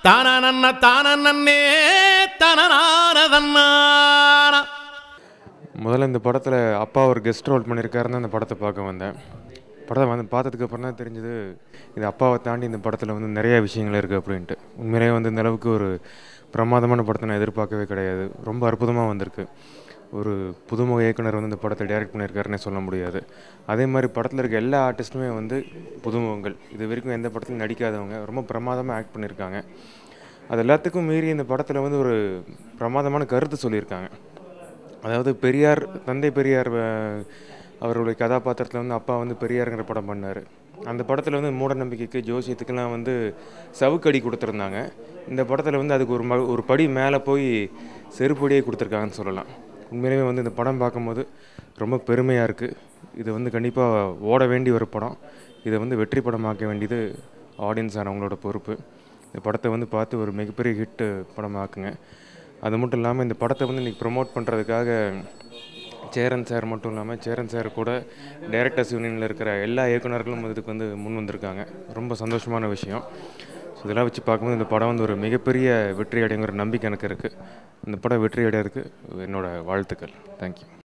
தானநன்ன தானநன்னே தனநானதன்னான முதல்ல இந்த படத்தில் அப்பா ஒரு கெஸ்ட் ரோல் பண்ணியிருக்காருன்னு அந்த படத்தை பார்க்க வந்தேன் படத்தை வந்து பார்த்ததுக்கு அப்புறம் தான் தெரிஞ்சது இது அப்பாவை தாண்டி இந்த படத்தில் வந்து நிறைய விஷயங்கள் இருக்குது அப்படின்ட்டு உண்மையிலேயே வந்து இந்த அளவுக்கு ஒரு பிரமாதமான படத்தை நான் எதிர்பார்க்கவே கிடையாது ரொம்ப அற்புதமாக வந்திருக்கு ஒரு புதுமுக இயக்குனர் வந்து இந்த படத்தை டைரக்ட் பண்ணியிருக்காருன்னே சொல்ல முடியாது அதே மாதிரி படத்தில் இருக்க எல்லா ஆர்டிஸ்ட்டுமே வந்து புதுமுகங்கள் இது வரைக்கும் எந்த படத்துலையும் நடிக்காதவங்க ரொம்ப பிரமாதமாக ஆக்ட் பண்ணியிருக்காங்க அது எல்லாத்துக்கும் மீறி இந்த படத்தில் வந்து ஒரு பிரமாதமான கருத்து சொல்லியிருக்காங்க அதாவது பெரியார் தந்தை பெரியார் அஹ், அவருடைய கதாபாத்திரத்தில் வந்து அப்பா வந்து பெரியாருங்கிற படம் பண்ணார் அந்த படத்தில் வந்து மூட நம்பிக்கைக்கு ஜோசியத்துக்கெல்லாம் வந்து சவுக்கடி கொடுத்துருந்தாங்க இந்த படத்தில் வந்து அதுக்கு ஒரு ம ஒரு படி மேலே போய் செருப்படியே கொடுத்துருக்காங்கன்னு சொல்லலாம் உண்மையிலேயே வந்து இந்த படம் பார்க்கும்போது ரொம்ப பெருமையாக இருக்குது இது வந்து கண்டிப்பாக ஓட வேண்டிய ஒரு படம் இதை வந்து வெற்றி படமாக்க வேண்டியது ஆடியன்ஸான அவங்களோட பொறுப்பு இந்த படத்தை வந்து பார்த்து ஒரு மிகப்பெரிய ஹிட்டு படமாக்குங்க அது மட்டும் இல்லாமல் இந்த படத்தை வந்து இன்றைக்கி ப்ரொமோட் பண்ணுறதுக்காக சேரன் சார் மட்டும் இல்லாமல் சேரன் சார் கூட டைரக்டர்ஸ் யூனியனில் இருக்கிற எல்லா இயக்குனர்களும் இதுக்கு வந்து முன் வந்திருக்காங்க ரொம்ப சந்தோஷமான விஷயம் ஸோ இதெல்லாம் வச்சு பார்க்கும்போது இந்த படம் வந்து ஒரு மிகப்பெரிய வெற்றி அடைங்கிற நம்பிக்கை எனக்கு இருக்குது இந்த படம் வெற்றி அடையிறதுக்கு என்னோட வாழ்த்துக்கள் தேங்க்யூ